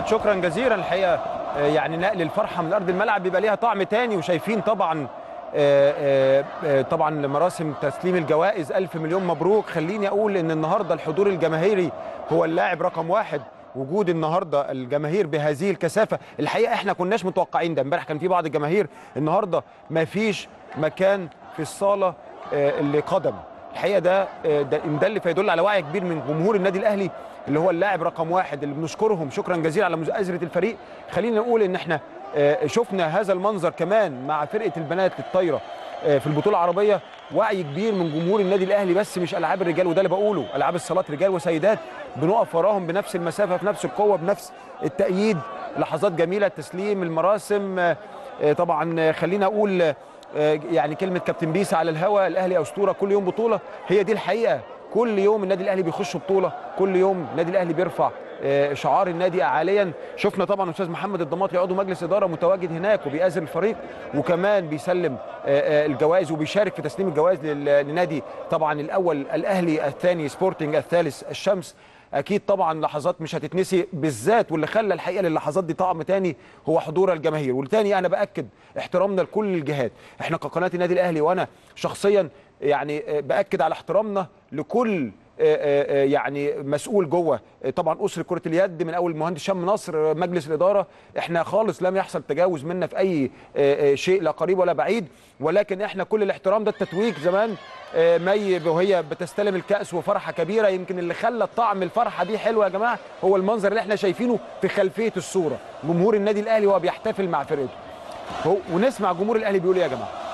محمد شكرا جزيلا الحقيقه آه، يعني نقل الفرحه من ارض الملعب بيبقى ليها طعم تاني وشايفين طبعا آه، آه، آه، طبعا مراسم تسليم الجوائز ألف مليون مبروك خليني أقول إن النهاردة الحضور الجماهيري هو اللاعب رقم واحد وجود النهارده الجماهير بهذه الكثافه الحقيقه احنا كناش متوقعين ده امبارح كان في بعض الجماهير النهارده ما فيش مكان في الصاله آه، اللي قدم الحقيقه ده آه، ده إن ده اللي فيدل على وعي كبير من جمهور النادي الاهلي اللي هو اللاعب رقم واحد اللي بنشكرهم شكرا جزيلا على مؤازره الفريق خلينا نقول ان احنا آه، شفنا هذا المنظر كمان مع فرقه البنات الطايره آه، في البطوله العربيه وعي كبير من جمهور النادي الاهلي بس مش العاب الرجال وده اللي بقوله العاب الصالات رجال وسيدات بنقف وراهم بنفس المسافه في نفس القوه بنفس التأييد لحظات جميله تسليم المراسم آه، آه، طبعا آه، خلينا اقول آه، يعني كلمه كابتن بيسا على الهوا الاهلي اسطوره كل يوم بطوله هي دي الحقيقه كل يوم النادي الاهلي بيخش بطوله كل يوم النادي الاهلي بيرفع آه، شعار النادي عاليا شفنا طبعا استاذ محمد الضماطي عضو مجلس اداره متواجد هناك وبيأذن الفريق وكمان بيسلم آه، آه، الجوائز وبيشارك في تسليم الجوائز لل- للنادي طبعا الاول الاهلي الثاني سبورتنج الثالث الشمس اكيد طبعا لحظات مش هتتنسي بالذات واللي خلى الحقيقه للحظات دي طعم تاني هو حضور الجماهير والتاني انا باكد احترامنا لكل الجهات احنا كقناه النادي الاهلي وانا شخصيا يعني آه، باكد على احترامنا لكل آه، آه، آه، يعني مسؤول جوه آه، طبعا اسره كره اليد من اول المهندس شام نصر آه، مجلس الاداره احنا خالص لم يحصل تجاوز منا في اي آه، آه، شيء لا قريب ولا بعيد ولكن احنا كل الاحترام ده التتويج زمان آه، مي وهي بتستلم الكاس وفرحه كبيره يمكن اللي خلى طعم الفرحه دي حلوه يا جماعه هو المنظر اللي احنا شايفينه في خلفيه الصوره جمهور النادي الاهلي وهو بيحتفل مع فرقته هو ونسمع جمهور الاهلي بيقول ايه يا جماعه